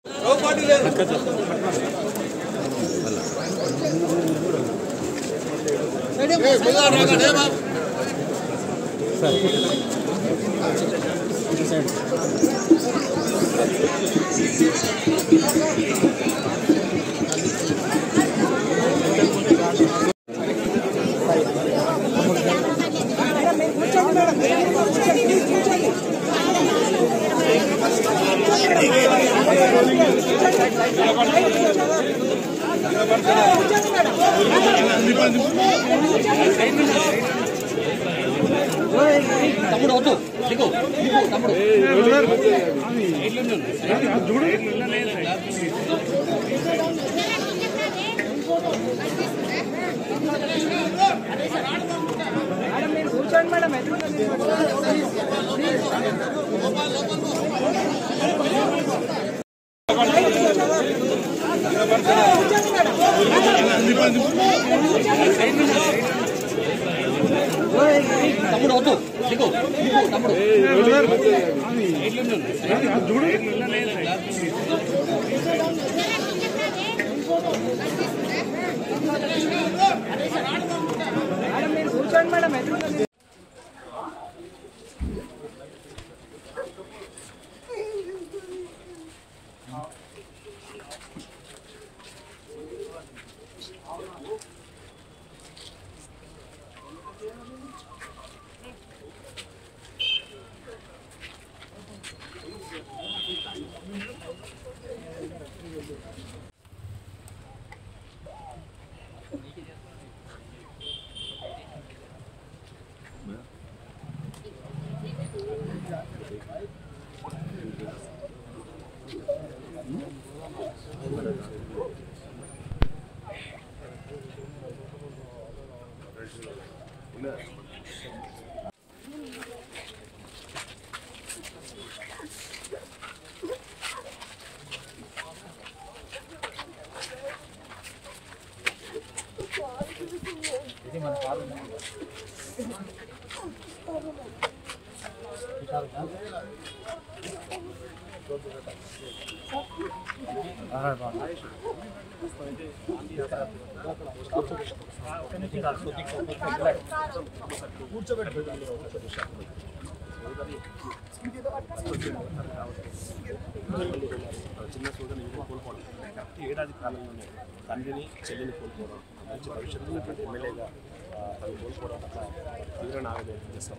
తమ్ముడు వద్దు దిగు దిగు తమ్ముడు తమ్ముడు వద్దు దిగు దిగు తమ్ముడు చిన్న సోదరుని ఇంట్లో కోల్పోవడం కాబట్టి ఏడాది కాలంలోనే తండ్రిని చెల్లిని కోల్పోవడం మంచి భవిష్యత్తు ఉన్నటువంటి ఎమ్మెల్యేగా ఆ, తను కోల్పోవడం పట్ల తీవ్ర నాగ వ్యక్తం చేస్తాం